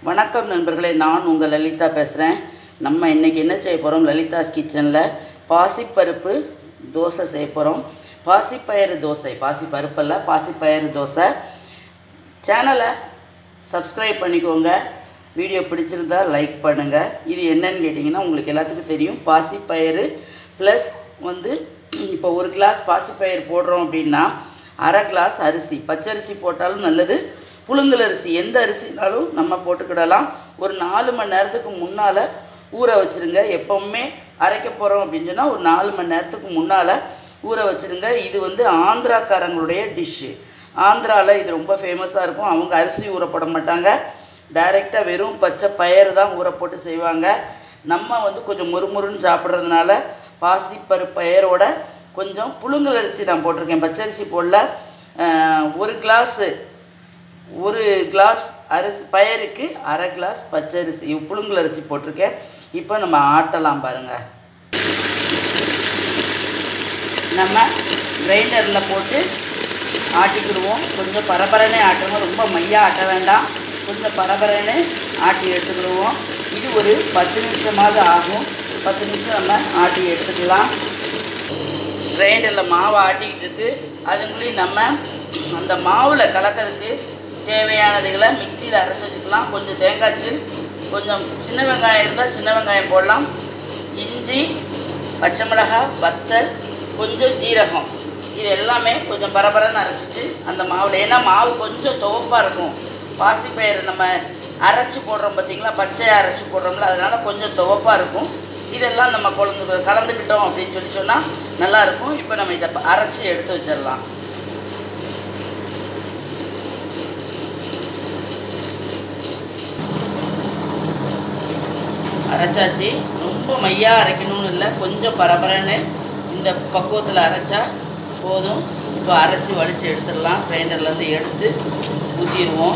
வணக்கம் நண்பர்களே நான் உங்கள் லலிதா பேசுகிறேன் நம்ம இன்றைக்கி என்ன செய்ய போகிறோம் லலிதாஸ் கிச்சனில் பாசிப்பருப்பு தோசை செய்ய போகிறோம் பாசிப்பயிறு தோசை பாசிப்பருப்பல்ல பாசிப்பயிறு தோசை சேனலை சப்ஸ்கிரைப் பண்ணிக்கோங்க வீடியோ பிடிச்சிருந்தா லைக் பண்ணுங்கள் இது என்னன்னு கேட்டிங்கன்னா உங்களுக்கு எல்லாத்துக்கும் தெரியும் பாசிப்பயிறு ப்ளஸ் வந்து இப்போ ஒரு கிளாஸ் பாசிப்பயிறு போடுறோம் அப்படின்னா அரை கிளாஸ் அரிசி பச்சரிசி போட்டாலும் நல்லது புழுங்கல் அரிசி எந்த அரிசினாலும் நம்ம போட்டுக்கிடலாம் ஒரு நாலு மணி நேரத்துக்கு முன்னால் ஊற வச்சுருங்க எப்போவுமே அரைக்க போகிறோம் அப்படின்னு சொன்னால் ஒரு நாலு மணி நேரத்துக்கு முன்னால் ஊற வச்சுருங்க இது வந்து ஆந்திராக்காரங்களுடைய டிஷ்ஷு ஆந்திராவில் இது ரொம்ப ஃபேமஸாக இருக்கும் அவங்க அரிசி ஊற போட மாட்டாங்க டைரெக்டாக வெறும் பச்சை பயிறு தான் ஊற போட்டு செய்வாங்க நம்ம வந்து கொஞ்சம் முறுமுறுன்னு சாப்பிட்றதுனால பாசிப்பருப்பு பயிரோட கொஞ்சம் புழுங்கல் அரிசி நான் போட்டிருக்கேன் பச்சரிசி போடல அஹ், ஒரு கிளாஸு ஒரு கிளாஸ் அரிசி பயருக்கு அரை கிளாஸ் பச்சரிசி புழுங்கல் அரிசி போட்டிருக்கேன் இப்போ நம்ம ஆட்டலாம் பாருங்கள் நம்ம கிரைண்டரில் போட்டு ஆட்டிக்கிடுவோம் கொஞ்சம் பரபரனே ஆட்டணும் ரொம்ப மையாக ஆட்ட வேண்டாம் கொஞ்சம் பரபரன்னு ஆட்டி எடுத்துக்கிடுவோம் இது ஒரு பத்து நிமிஷமாவது ஆகும் பத்து நிமிஷம் நம்ம ஆட்டி எடுத்துக்கலாம் கிரைண்டரில் மாவை ஆட்டிக்கிட்டு இருக்கு அதுங்களையும் நம்ம அந்த மாவில் கலக்கிறதுக்கு தேவையானதுகளை மிக்சியில் அரைச்சி வச்சுக்கலாம் கொஞ்சம் தேங்காய் சீல் கொஞ்சம் சின்ன வெங்காயம் இருந்தால் சின்ன வெங்காயம் போடலாம் இஞ்சி பச்சை மிளகாய் வத்தல் கொஞ்சம் ஜீரகம் இது எல்லாமே கொஞ்சம் பரபரன்னு அரைச்சிட்டு அந்த மாவில் ஏன்னா மாவு கொஞ்சம் துவப்பாக இருக்கும் பாசிப்பயிறு நம்ம அரைச்சி போடுறோம் பார்த்தீங்களா பச்சையாக அரைச்சி போடுறோம்ல அதனால் கொஞ்சம் துவப்பாக இருக்கும் இதெல்லாம் நம்ம குழந்து கலந்துக்கிட்டோம் அப்படின்னு சொல்லி சொன்னால் நல்லாயிருக்கும் இப்போ நம்ம இதை ப- அரைச்சி எடுத்து வச்சிடலாம் அரைச்சாச்சு ரொம்ப மையாக அரைக்கணும்னு இல்லை கொஞ்சம் பரபரன்னு இந்த பக்குவத்தில் அரைச்சா போதும் இப்போ அரைச்சி வலிச்சு எடுத்துடலாம் கிரைண்டர்லேருந்து எடுத்து ஊற்றிடுவோம்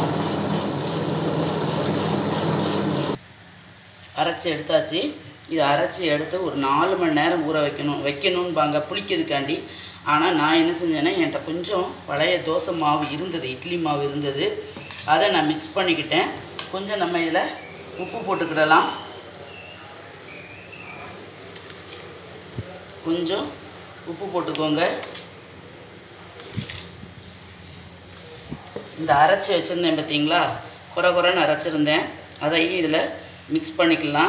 அரைச்சி எடுத்தாச்சு இதை அரைச்சி எடுத்து ஒரு நாலு மணி நேரம் ஊற வைக்கணும் வைக்கணும்பாங்க புளிக்கிறதுக்காண்டி ஆனால் நான் என்ன செஞ்சேன்னா என்கிட்ட கொஞ்சம் பழைய தோசை மாவு இருந்தது இட்லி மாவு இருந்தது அதை நான் மிக்ஸ் பண்ணிக்கிட்டேன் கொஞ்சம் நம்ம இதில் உப்பு போட்டுக்கிடலாம் கொஞ்சம் உப்பு போட்டுக்கோங்க இந்த அரைச்சி வச்சுருந்தேன் பார்த்தீங்களா குறை குறைன்னு அரைச்சிருந்தேன் அதையும் இதில் மிக்ஸ் பண்ணிக்கலாம்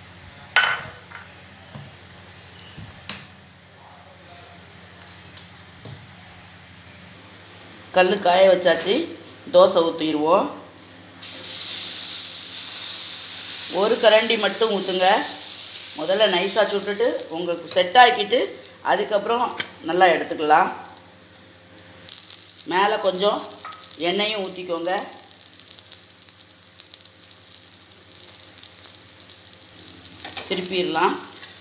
கல் காய வச்சாச்சு தோசை ஊற்றிடுவோம் ஒரு கரண்டி மட்டும் ஊற்றுங்க முதல்ல நைஸாக சுட்டுட்டு உங்களுக்கு செட் ஆக்கிட்டு அதுக்கப்புறம் நல்லா எடுத்துக்கலாம் மேலே கொஞ்சம் எண்ணெயும் ஊற்றிக்கோங்க திருப்பிடலாம்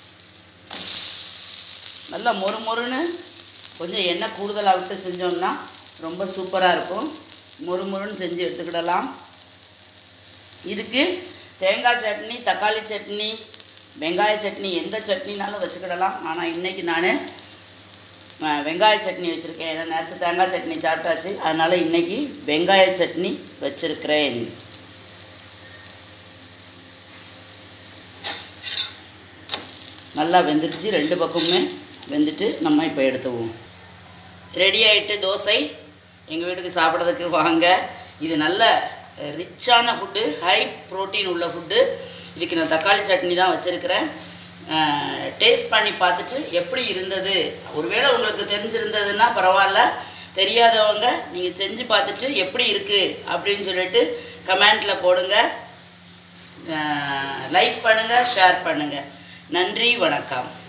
நல்லா மொறு மொறுன்னு கொஞ்சம் எண்ணெய் கூடுதலாக விட்டு செஞ்சோம்னா ரொம்ப சூப்பராக இருக்கும் மொறு மொறுன்னு செஞ்சு எடுத்துக்கிடலாம் இதுக்கு தேங்காய் சட்னி தக்காளி சட்னி வெங்காய சட்னி எந்த சட்னினாலும் வச்சுக்கிடலாம் ஆனால் இன்றைக்கி நான் வெங்காய சட்னி வச்சுருக்கேன் ஏன்னா நேரத்து தேங்காய் சட்னி சாப்பிட்டாச்சு அதனால் இன்றைக்கி வெங்காய சட்னி வச்சுருக்கிறேன் நல்லா வெந்துடுச்சு ரெண்டு பக்கமுமே வெந்துட்டு நம்ம இப்போ எடுத்துவோம் ரெடி ஆயிட்டு தோசை எங்கள் வீட்டுக்கு சாப்பிட்றதுக்கு வாங்க இது நல்ல ரிச்சான ஃபுட்டு ஹை புரோட்டீன் உள்ள ஃபுட்டு இதுக்கு நான் தக்காளி சட்னி தான் வச்சுருக்கிறேன் டேஸ்ட் பண்ணி பார்த்துட்டு எப்படி இருந்தது ஒருவேளை உங்களுக்கு தெரிஞ்சிருந்ததுன்னா பரவாயில்ல தெரியாதவங்க நீங்கள் செஞ்சு பார்த்துட்டு எப்படி இருக்குது அப்படின்னு சொல்லிட்டு கமெண்ட்டில் போடுங்க லைக் பண்ணுங்கள் ஷேர் பண்ணுங்கள் நன்றி வணக்கம்